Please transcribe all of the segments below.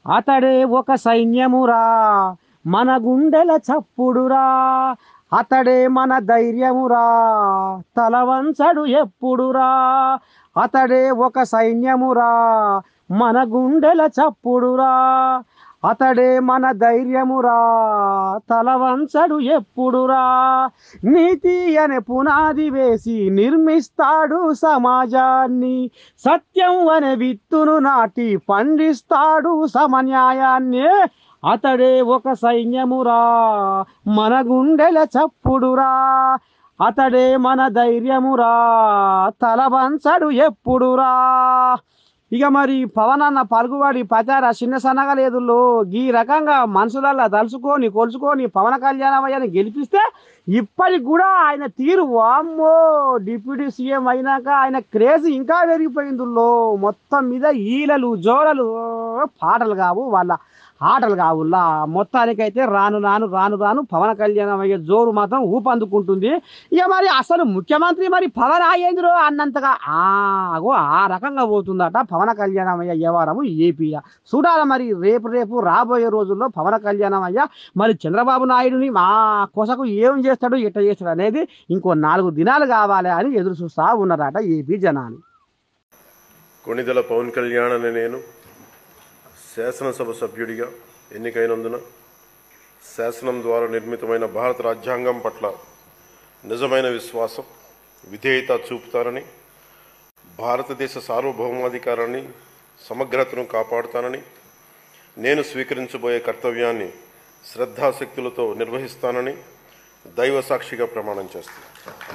అతడే ఒక సైన్యమురా మన గుండెల చప్పుడురా అతడే మన ధైర్యమురా తలవంచడు ఎప్పుడురా అతడే ఒక సైన్యమురా మన గుండెల చప్పుడురా అతడే మన ధైర్యమురా తలవంచడు ఎప్పుడురా నీతి అనే పునాది వేసి నిర్మిస్తాడు సమాజాన్ని సత్యం అనే విత్తును నాటి పండిస్తాడు సమన్యాయాన్ని అతడే ఒక సైన్యమురా మన గుండెల చప్పుడురా అతడే మన ధైర్యమురా తలవంచడు ఎప్పుడురా ఇక మరి పవన్ అన్న పలుకుబడి పచార చిన్న సన్నగా లేదులో ఈ రకంగా మనుషులల్లా తలుచుకొని కొలుచుకొని పవన్ కళ్యాణమయ్యని గెలిపిస్తే ఇప్పటికి కూడా ఆయన తీరు వామ్మో డిప్యూటీ సీఎం అయినాక ఆయన క్రేజ్ ఇంకా పెరిగిపోయిందిలో మొత్తం మీద ఈలలు జోడలు పాటలు కావు వాళ్ళ ఆటలు కావుల్లా మొత్తానికైతే రాను రాను రాను రాను పవన్ కళ్యాణం అయ్యే జోరు మాత్రం ఊపందుకుంటుంది ఇక మరి అసలు ముఖ్యమంత్రి మరి పవన్ అయ్యేంద్రో అన్నంతగా ఆ అగో ఆ రకంగా పోతుందట పవన్ కళ్యాణం అయ్య వ్యవహారము ఏపీలో చూడాలి మరి రేపు రేపు రాబోయే రోజుల్లో పవన్ కళ్యాణం అయ్య మరి చంద్రబాబు నాయుడుని మా కొసకు ఏం చేస్తాడు ఎట్ట చేస్తాడు అనేది ఇంకో నాలుగు దినాలు కావాలి అని ఎదురు చూస్తా ఉన్నారట ఏపీ జనాలు కొణిదెల పవన్ కళ్యాణ్ అనే నేను శాసనసభ సభ్యుడిగా ఎన్నికైనందున శాసనం ద్వారా నిర్మితమైన భారత రాజ్యాంగం పట్ల నిజమైన విశ్వాసం విధేయత చూపుతానని భారతదేశ సార్వభౌమాధికారాన్ని సమగ్రతను కాపాడుతానని నేను స్వీకరించబోయే కర్తవ్యాన్ని శ్రద్ధాశక్తులతో నిర్వహిస్తానని దైవ సాక్షిగా ప్రమాణం చేస్తాను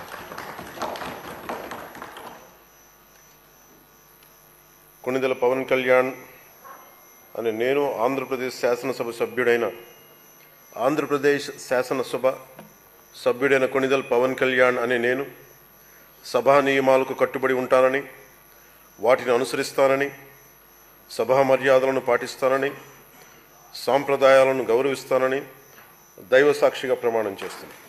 కొణిదెల పవన్ కళ్యాణ్ అని నేను ఆంధ్రప్రదేశ్ శాసనసభ సభ్యుడైన ఆంధ్రప్రదేశ్ శాసనసభ సభ్యుడైన కొణిదెల పవన్ కళ్యాణ్ అనే నేను సభా నియమాలకు కట్టుబడి ఉంటానని వాటిని అనుసరిస్తానని సభా మర్యాదలను పాటిస్తానని సాంప్రదాయాలను గౌరవిస్తానని దైవ సాక్షిగా ప్రమాణం చేస్తున్నాను